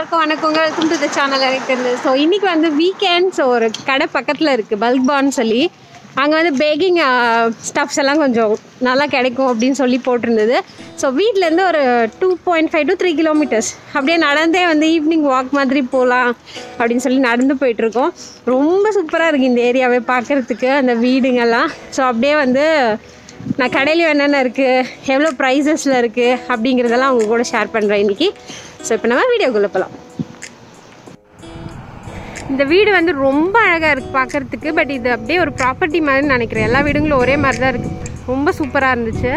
எல்லாருக்கும் வணக்கங்க welcome to the channel எனக்கு தெரிஞ்சது ஸோ இன்னைக்கு வந்து வீக்கெண்ட் ஸோ ஒரு கடை பக்கத்தில் இருக்குது பல்க் பான்னு சொல்லி அங்கே வந்து பேக்கிங் ஸ்டஃப்ஸ் எல்லாம் கொஞ்சம் நல்லா கிடைக்கும் அப்படின்னு சொல்லி போட்டிருந்தது ஸோ வீட்டிலேருந்து ஒரு two point five to three kilometres அப்படியே நடந்தே வந்து ஈவினிங் வாக் மாதிரி போகலாம் அப்படின்னு சொல்லி நடந்து போயிட்டுருக்கோம் ரொம்ப சூப்பராக இருக்குது இந்த ஏரியாவே பார்க்குறதுக்கு அந்த வீடுங்கெல்லாம் ஸோ அப்படியே வந்து நான் கடையிலையும் என்னென்ன இருக்குது எவ்வளோ ப்ரைஸஸில் இருக்குது அப்படிங்கிறதெல்லாம் அவங்க கூட ஷேர் பண்ணுறேன் இன்றைக்கி ஸோ இப்போ நம்ம வீடியோக்குள்ளே போகலாம் இந்த வீடு வந்து ரொம்ப அழகாக இருக்குது பார்க்குறதுக்கு பட் இது அப்படியே ஒரு ப்ராப்பர்ட்டி மாதிரி நினைக்கிறேன் எல்லா வீடுங்களும் ஒரே மாதிரி தான் இருக்குது ரொம்ப சூப்பராக இருந்துச்சு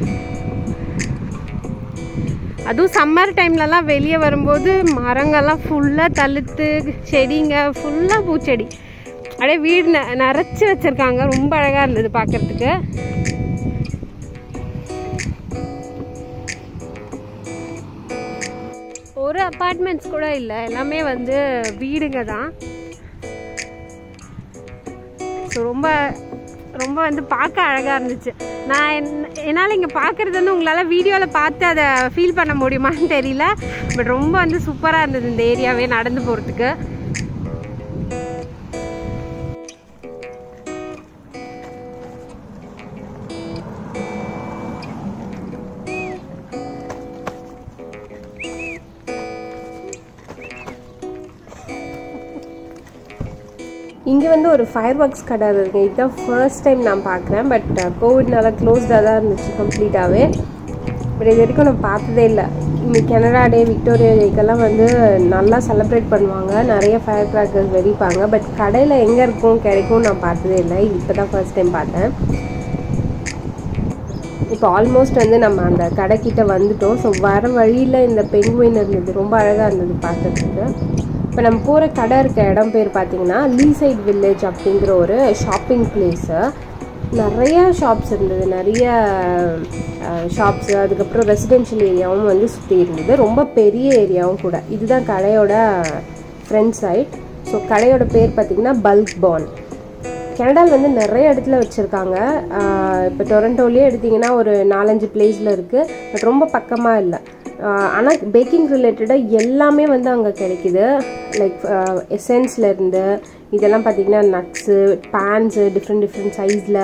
அதுவும் சம்மர் டைம்லலாம் வெளியே வரும்போது மரங்கள்லாம் ஃபுல்லாக தழுத்து செடிங்க ஃபுல்லாக பூச்செடி அப்படியே வீடு ந நிறச்சி வச்சுருக்காங்க ரொம்ப அழகாக இருந்தது பார்க்குறதுக்கு ஒரு அப்பார்ட்மெண்ட்ஸ் கூட இல்லை எல்லாமே வந்து வீடுங்க தான் ஸோ ரொம்ப ரொம்ப வந்து பார்க்க அழகாக இருந்துச்சு நான் என்- என்னால் இங்கே பார்க்குறது வந்து உங்களால் வீடியோவில் பார்த்து அதை ஃபீல் பண்ண முடியுமான்னு தெரியல பட் ரொம்ப வந்து சூப்பராக இருந்தது இந்த ஏரியாவே நடந்து போகிறதுக்கு இங்கே வந்து ஒரு ஃபயர் ஒர்க்ஸ் கடை இருக்குது இதுதான் ஃபர்ஸ்ட் டைம் நான் பார்க்குறேன் பட் கோவிட்னால க்ளோஸ்டாக தான் இருந்துச்சு கம்ப்ளீட்டாகவே பட் இது வரைக்கும் நான் பார்த்ததே இல்லை இங்கே கனடா டே விக்டோரியா டேக்கெல்லாம் வந்து நல்லா செலிப்ரேட் பண்ணுவாங்க நிறைய ஃபயர் கிராக்கர்ஸ் வெடிப்பாங்க பட் கடையில் எங்கே இருக்கும் கிடைக்கும் நான் பார்த்ததே இல்லை இப்போ தான் ஃபர்ஸ்ட் டைம் பார்த்தேன் இப்போ ஆல்மோஸ்ட் வந்து நம்ம அந்த கடைக்கிட்ட வந்துட்டோம் ஸோ வர வழியில் இந்த பெங்குயின் இருந்தது ரொம்ப அழகாக இருந்தது பார்க்கறதுக்கு இப்போ நம்ம போகிற கடை இருக்க இடம் பேர் பார்த்தீங்கன்னா லீசைட் வில்லேஜ் அப்படிங்கிற ஒரு ஷாப்பிங் பிளேஸு நிறைய ஷாப்ஸ் இருந்தது நிறைய ஷாப்ஸு அதுக்கப்புறம் ரெசிடென்ஷியல் ஏரியாவும் வந்து சுற்றி இருந்தது ரொம்ப பெரிய ஏரியாவும் கூட இதுதான் கடையோட ஃப்ரண்ட் சைட் ஸோ கடையோட பேர் பார்த்தீங்கன்னா பல்க் பான் கனடாவில் வந்து நிறைய இடத்துல வச்சுருக்காங்க இப்போ டொரண்டோலேயே எடுத்திங்கன்னா ஒரு நாலஞ்சு பிளேஸில் இருக்குது பட் ரொம்ப பக்கமாக இல்லை ஆனால் பேக்கிங் ரிலேட்டடாக எல்லாமே வந்து அங்கே கிடைக்குது லைக் எசன்ஸ்லேருந்து இதெல்லாம் பார்த்திங்கன்னா நட்ஸு பேன்ஸு டிஃப்ரெண்ட் டிஃப்ரெண்ட் சைஸில்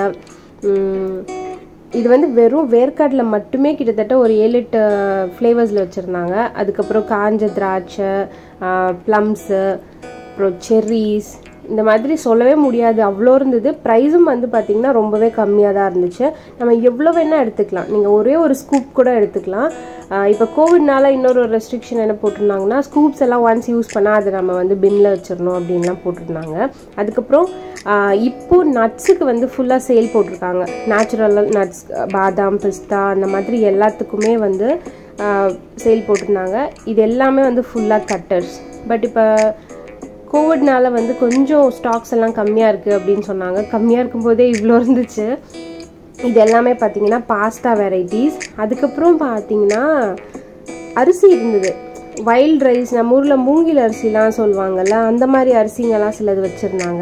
இது வந்து வெறும் வேர்க்கடலை மட்டுமே கிட்டத்தட்ட ஒரு ஏழு எட்டு ஃப்ளேவர்ஸில் வச்சுருந்தாங்க அதுக்கப்புறம் காஞ்ச திராட்சை ப்ளம்ஸு அப்புறம் செர்ரிஸ் இந்த மாதிரி சொல்லவே முடியாது அவ்வளோ இருந்தது ப்ரைஸும் வந்து பார்த்திங்கன்னா ரொம்பவே கம்மியாக தான் இருந்துச்சு நம்ம எவ்வளோ வேணால் எடுத்துக்கலாம் நீங்கள் ஒரே ஒரு ஸ்கூப் கூட எடுத்துக்கலாம் இப்போ கோவிட்னால இன்னொரு ஒரு ரெஸ்ட்ரிக்ஷன் என்ன போட்டிருந்தாங்கன்னா ஸ்கூப்ஸ் எல்லாம் ஒன்ஸ் யூஸ் பண்ணால் அதை நம்ம வந்து பின்னில் வச்சிடணும் அப்படின்லாம் போட்டிருந்தாங்க அதுக்கப்புறம் ஆஹ் இப்போ நட்ஸுக்கு வந்து ஃபுல்லாக சேல் போட்டிருக்காங்க நேச்சுரல் நட்ஸ் பாதாம் பிஸ்தா அந்த மாதிரி எல்லாத்துக்குமே வந்து சேல் போட்டிருந்தாங்க இது எல்லாமே வந்து ஃபுல்லாக கட்டர்ஸ் பட் இப்போ கோவிட்னால வந்து கொஞ்சம் ஸ்டாக்ஸ் எல்லாம் கம்மியாக இருக்குது அப்படின்னு சொன்னாங்க கம்மியாக இருக்கும்போதே இவ்வளோ இருந்துச்சு இது எல்லாமே பார்த்தீங்கன்னா பாஸ்தா வெரைட்டிஸ் அதுக்கப்புறம் பார்த்தீங்கன்னா அரிசி இருந்தது வைல்ட் ரைஸ் நம்ம ஊரில் மூங்கில் அரிசிலாம் சொல்லுவாங்கல்ல அந்த மாதிரி அரிசிங்கெல்லாம் சிலது வச்சுருந்தாங்க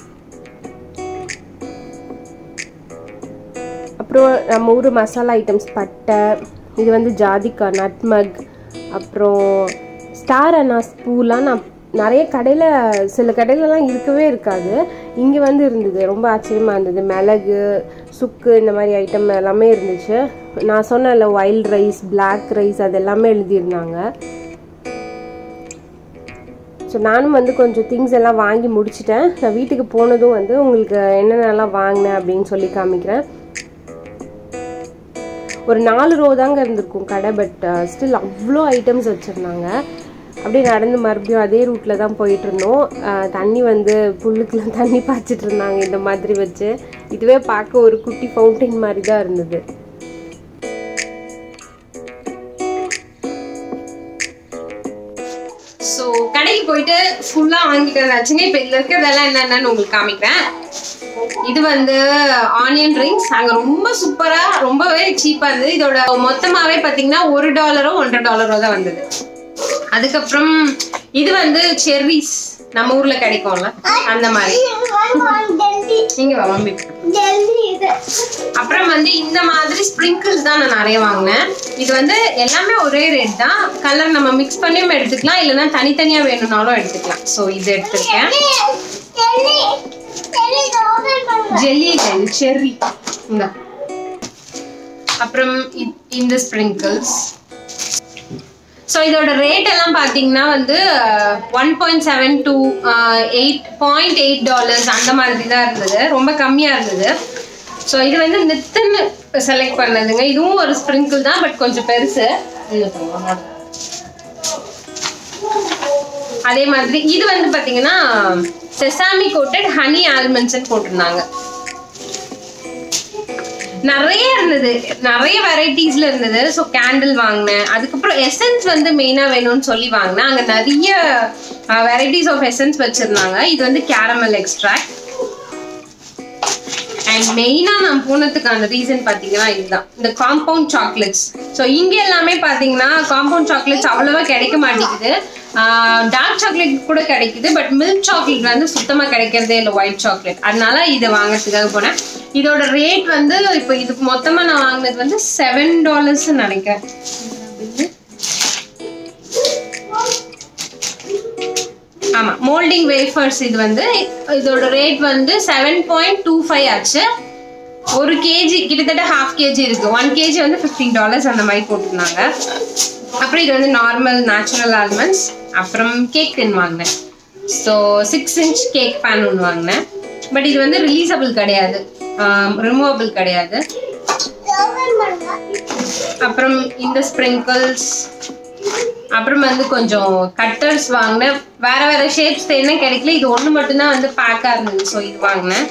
அப்புறம் நம்ம ஊர் மசாலா ஐட்டம்ஸ் பட்டை இது வந்து ஜாதிக்காய் நட்மக் அப்புறம் ஸ்டார் அனாஸ் பூலாம் நான் நிறைய கடையில் சில கடையிலலாம் இருக்கவே இருக்காது இங்கே வந்து இருந்தது ரொம்ப ஆச்சரியமாக இருந்தது மிளகு சுக்கு இந்த மாதிரி ஐட்டம் எல்லாமே இருந்துச்சு நான் சொன்னேன்ல வைல்ட் ரைஸ் பிளாக் ரைஸ் அது எல்லாமே எழுதியிருந்தாங்க ஸோ நானும் வந்து கொஞ்சம் திங்ஸ் எல்லாம் வாங்கி முடிச்சிட்டேன் நான் வீட்டுக்கு போனதும் வந்து உங்களுக்கு என்னென்னலாம் வாங்கினேன் அப்படின்னு சொல்லி காமிக்கிறேன் ஒரு நாலு ரோ தாங்க இருந்திருக்கும் கடை பட் ஸ்டில் அவ்வளோ ஐட்டம்ஸ் வச்சுருந்தாங்க அப்படியே நடந்து மறுபடியும் அதே ரூட்டில் தான் போயிட்டு இருந்தோம் அஹ் தண்ணி வந்து புல்லுக்கெல்லாம் தண்ணி பாய்ச்சிட்டு இருந்தாங்க இந்த மாதிரி வச்சு இதுவே பார்க்க ஒரு குட்டி ஃபவுண்டைன் மாதிரி தான் இருந்தது ஸோ கடைக்கு போயிட்டு ஃபுல்லாக வாங்கிட்டு வந்தாச்சுங்க இப்போ இதில் இருக்கிறதெல்லாம் என்னென்னு உங்களுக்கு காமிக்கிறேன் இது வந்து ஆனியன் ரிங்ஸ் அங்கே ரொம்ப சூப்பராக ரொம்பவே சீப்பாக இருந்தது இதோட மொத்தமாகவே பார்த்தீங்கன்னா ஒரு டாலரோ ஒன்றரை டாலரோ தான் வந்தது அதுக்கப்புறம் இது வந்து செர்ரிஸ் நம்ம ஊர்ல கிடைக்கும்ல அந்த மாதிரி இங்க வா மம்மி அப்புறம் வந்து இந்த மாதிரி ஸ்ப்ரிங்கிள்ஸ் தான் நான் நிறைய வாங்கினேன் இது வந்து எல்லாமே ஒரே ரேட் தான் கலர் நம்ம மிக்ஸ் பண்ணியும் எடுத்துக்கலாம் இல்லைன்னா தனித்தனியா வேணும்னாலும் எடுத்துக்கலாம் ஸோ இது எடுத்திருக்கேன் ஜெல்லி இது செர்ரி இந்த அப்புறம் இ- இந்த ஸ்ப்ரிங்கிள்ஸ் ஸோ இதோட ரேட் எல்லாம் பார்த்தீங்கன்னா வந்து one point seven to eight point eight dollars அந்த மாதிரி தான் இருந்தது ரொம்ப கம்மியாக இருந்தது ஸோ இது வந்து நித்தன்னு செலக்ட் பண்ணதுங்க இதுவும் ஒரு ஸ்ப்ரிங்கிள் தான் பட் கொஞ்சம் பெருசு இது பாருங்க. அதே மாதிரி இது வந்து பார்த்தீங்கன்னா செசாமி கோட்டட் ஹனி ஆல்மண்ட்ஸ்னு போட்டிருந்தாங்க நிறைய இருந்தது நிறைய வெரைட்டிஸ்ல இருந்தது ஸோ கேண்டில் வாங்கினேன் அதுக்கப்புறம் எசன்ஸ் வந்து மெயினா வேணும்னு சொல்லி வாங்கினேன் அங்க நிறைய வெரைட்டிஸ் ஆஃப் எசன்ஸ் வச்சிருந்தாங்க இது வந்து கேரமல் எக்ஸ்ட்ராக்ட் அண்ட் மெயினா நான் போனதுக்கான ரீசன் பாத்தீங்கன்னா இதுதான் இந்த காம்பவுண்ட் சாக்லேட்ஸ் ஸோ இங்க எல்லாமே பாத்தீங்கன்னா காம்பவுண்ட் சாக்லேட்ஸ் அவ்வளவா கிடைக்க மாட்டேங்குது டார்க் சாக்லேட் கூட கிடைக்குது பட் மில்க் சாக்லேட் வந்து சுத்தமா கிடைக்கிறதே இல்லை ஒயிட் சாக்லேட் அதனால இதை வாங்குறதுக்காக போனேன் இதோட ரேட் வந்து இப்போ இதுக்கு மொத்தமா நான் வாங்கினது வந்து செவன் டாலர்ஸ் நினைக்கிறேன் ஆமா மோல்டிங் வேஃபர்ஸ் இது வந்து இதோட ரேட் வந்து செவன் பாயிண்ட் டூ ஃபைவ் ஆச்சு ஒரு கேஜி கிட்டத்தட்ட ஹாஃப் கேஜி இருக்கு ஒன் கேஜி வந்து ஃபிஃப்டீன் டாலர்ஸ் அந்த மாதிரி போட்டிருந்தாங்க அப்புறம் இது வந்து நார்மல் நேச்சுரல் ஆல்மண்ட்ஸ் அப்புறம் கேக் டின் வாங்கினேன் so six inch cake pan ஒன்று வாங்கினேன் பட் இது வந்து ரிலீசபிள் கிடையாது ரிமூவபிள் கிடையாது அப்புறம் இந்த ஸ்ப்ரிங்கிள்ஸ் அப்புறம் வந்து கொஞ்சம் கட்டர்ஸ் வாங்கினேன் வேற வேற ஷேப்ஸ் என்ன கிடைக்கல இது ஒன்று மட்டும்தான் வந்து பேக்காக இருந்தது ஸோ இது வாங்கினேன்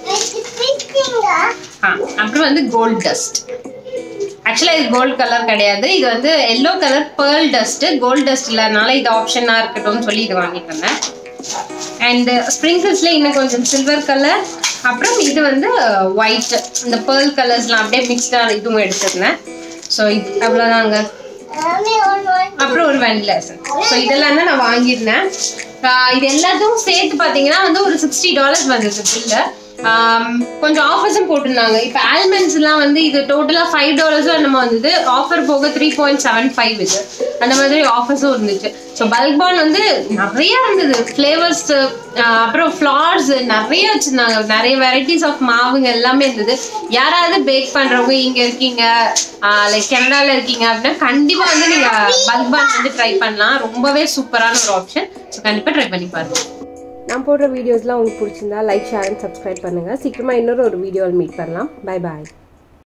ஆ அப்புறம் வந்து கோல்ட் டஸ்ட் ஆக்சுவலாக இது கோல்ட் கலர் கிடையாது இது வந்து yellow colour pearl dust gold dust இல்லாதனால இது ஆப்ஷனாக இருக்கட்டும்னு சொல்லி இது வாங்கிட்டு வந்தேன் அண்ட் ஸ்ப்ரிங்கிள்ஸ்ல இன்னும் கொஞ்சம் சில்வர் கலர் அப்புறம் இது வந்து ஒயிட் இந்த பேர்ல் கலர்ஸ்லாம் அப்படியே மிக்ஸ்டான இதுவும் எடுத்திருந்தேன் ஸோ இது அவ்வளோதாங்க அப்புறம் ஒரு வெனிலா எசன்ஸ் ஸோ இதெல்லாம் தான் நான் வாங்கியிருந்தேன் ஆஹ் இது எல்லாத்தையும் சேர்த்து பார்த்தீங்கன்னா வந்து ஒரு சிக்ஸ்டி டாலர்ஸ் வந்தது பில்லு கொஞ்சம் ஆஃபர்ஸும் போட்டிருந்தாங்க இப்போ ஆல்மண்ட்ஸ்லாம் வந்து இது டோட்டலாக ஃபைவ் டாலர்ஸும் என்னமோ வந்தது ஆஃபர் போக த்ரீ பாயிண்ட் செவன் ஃபைவ் இது அந்த மாதிரி ஆஃபர்ஸும் இருந்துச்சு ஸோ பல்க் பான் வந்து நிறைய இருந்தது ஃப்ளேவர்ஸ் அப்புறம் ஃப்ளார்ஸ் நிறைய வச்சுருந்தாங்க நிறைய வெரைட்டிஸ் ஆஃப் மாவுங்க எல்லாமே இருந்தது யாராவது பேக் பண்ணுறவங்க இங்கே இருக்கீங்க லைக் கனடாவில் இருக்கீங்க அப்படின்னா கண்டிப்பாக வந்து நீங்கள் பல்க் பான் வந்து ட்ரை பண்ணலாம் ரொம்பவே சூப்பரான ஒரு ஆப்ஷன் ஸோ கண்டிப்பாக ட்ரை பண்ணி பாருங்க நான் போடுற வீடியோஸ்லாம் உங்களுக்கு பிடிச்சிருந்தா லைக் ஷேர் அண்ட் சப்ஸ்கிரைப் பண்ணுங்கள் சீக்கிரமாக இன்னொரு ஒரு வீடியோவில் மீட் பண்ணலாம் பை பாய்